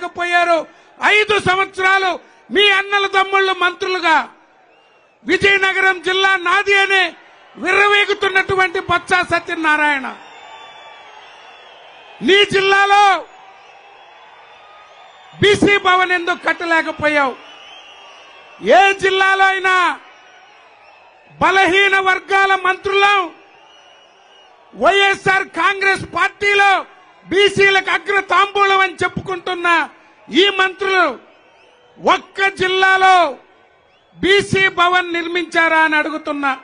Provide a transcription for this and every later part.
కట్టలేకపోయారు ఐదు సంవత్సరాలు మీ అన్నల తమ్ముళ్ళు మంత్రులుగా విజయనగరం జిల్లా నాది అని విర్రవీగుతున్నటువంటి బొత్స సత్యనారాయణ నీ జిల్లాలో బీసీ భవన్ ఎందుకు కట్టలేకపోయావు ఏ జిల్లాలో అయినా బలహీన వర్గాల మంత్రులం వైఎస్ఆర్ కాంగ్రెస్ పార్టీలో బీసీలకు అగ్ర తాంబూలం అని చెప్పుకుంటున్న ఈ మంత్రులు ఒక్క జిల్లాలో బీసీ భవన్ నిర్మించారా అని అడుగుతున్నా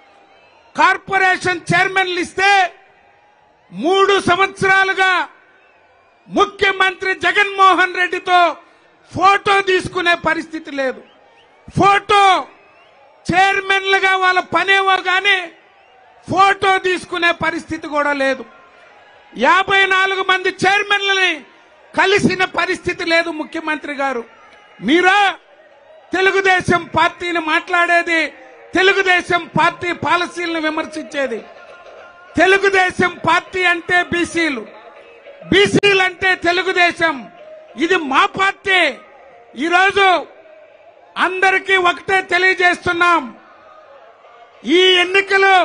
కార్పొరేషన్ చైర్మన్లు ఇస్తే మూడు సంవత్సరాలుగా ముఖ్యమంత్రి జగన్మోహన్ రెడ్డితో ఫోటో తీసుకునే పరిస్థితి లేదు ఫోటో చైర్మన్లుగా వాళ్ళ పనేవో గాని ఫోటో తీసుకునే పరిస్థితి కూడా లేదు యాభై నాలుగు మంది చైర్మన్లని కలిసిన పరిస్థితి లేదు ముఖ్యమంత్రి గారు మీరా తెలుగుదేశం పార్టీని మాట్లాడేది తెలుగుదేశం పార్టీ పాలసీలను విమర్శించేది తెలుగుదేశం పార్టీ అంటే బీసీలు బీసీలు అంటే తెలుగుదేశం ఇది మా పార్టీ ఈరోజు అందరికీ ఒకటే తెలియజేస్తున్నాం ఈ ఎన్నికలు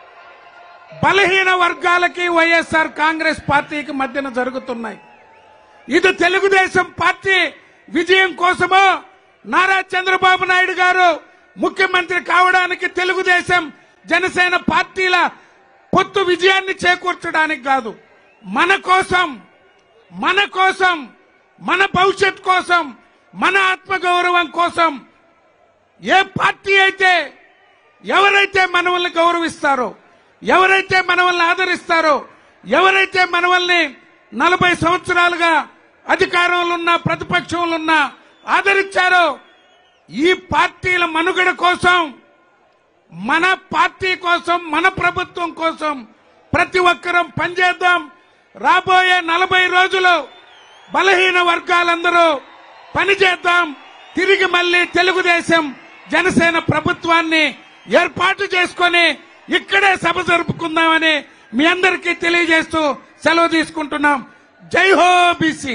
బలహీన వర్గాలకి వైఎస్ఆర్ కాంగ్రెస్ పార్టీకి మధ్యన జరుగుతున్నాయి ఇది తెలుగుదేశం పార్టీ విజయం కోసమో నారా చంద్రబాబు నాయుడు గారు ముఖ్యమంత్రి కావడానికి తెలుగుదేశం జనసేన పార్టీల పొత్తు విజయాన్ని చేకూర్చడానికి కాదు మన కోసం మన కోసం మన భవిష్యత్ కోసం మన ఆత్మగౌరవం కోసం ఏ పార్టీ అయితే ఎవరైతే మనల్ని గౌరవిస్తారో ఎవరైతే మనల్ని ఆదరిస్తారో ఎవరైతే మనల్ని నలభై సంవత్సరాలుగా అధికారంలో ఉన్న ప్రతిపక్షంలో ఉన్న ఆదరించారో ఈ పార్టీల మనుగడ కోసం మన పార్టీ కోసం మన ప్రభుత్వం కోసం ప్రతి ఒక్కరం పనిచేద్దాం రాబోయే నలభై రోజులు బలహీన వర్గాలందరూ పనిచేద్దాం తిరిగి మళ్ళీ తెలుగుదేశం జనసేన ప్రభుత్వాన్ని ఏర్పాటు చేసుకొని ఇక్కడే సభ జరుపుకుందామని మీ అందరికీ తెలియజేస్తూ సెలవు తీసుకుంటున్నాం జై హో బీసీ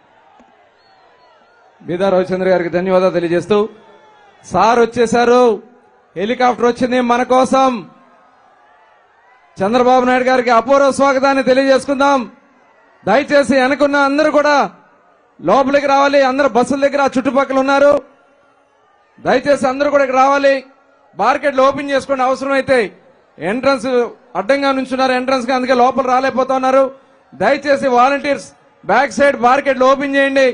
బీదా రవిచంద్ర గారికి ధన్యవాదాలు తెలియజేస్తూ సార్ వచ్చేశారు హెలికాప్టర్ వచ్చింది మన కోసం చంద్రబాబు నాయుడు గారికి అపూర్వ స్వాగతాన్ని తెలియజేసుకుందాం దయచేసి వెనకున్న అందరూ కూడా లోపలికి రావాలి అందరు బస్సుల దగ్గర ఆ చుట్టుపక్కల ఉన్నారు దయచేసి అందరూ కూడా ఇక్కడ రావాలి మార్కెట్లు ఓపెన్ చేసుకోండి అవసరమైతే ఎంట్రన్స్ అడ్డంగా నుంచున్నారు ఎంట్రన్స్ గా అందుకే లోపల రాలేకపోతా ఉన్నారు దయచేసి వాలంటీర్స్ బ్యాక్ సైడ్ మార్కెట్లు ఓపెన్ చేయండి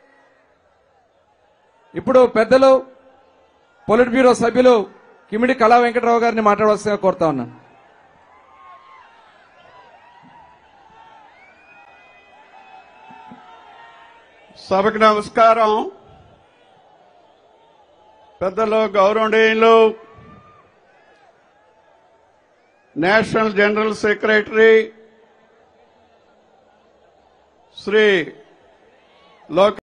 ఇప్పుడు పెద్దలు పొలిట్ బ్యూరో సభ్యులు కిమిడి కళా వెంకటరావు గారిని మాట్లాడవలసిందిగా కోరుతా ఉన్నా సభకు నమస్కారం పెద్దలు గౌరవనీయులు నేషనల్ జనరల్ సెక్రటరీ శ్రీ లోక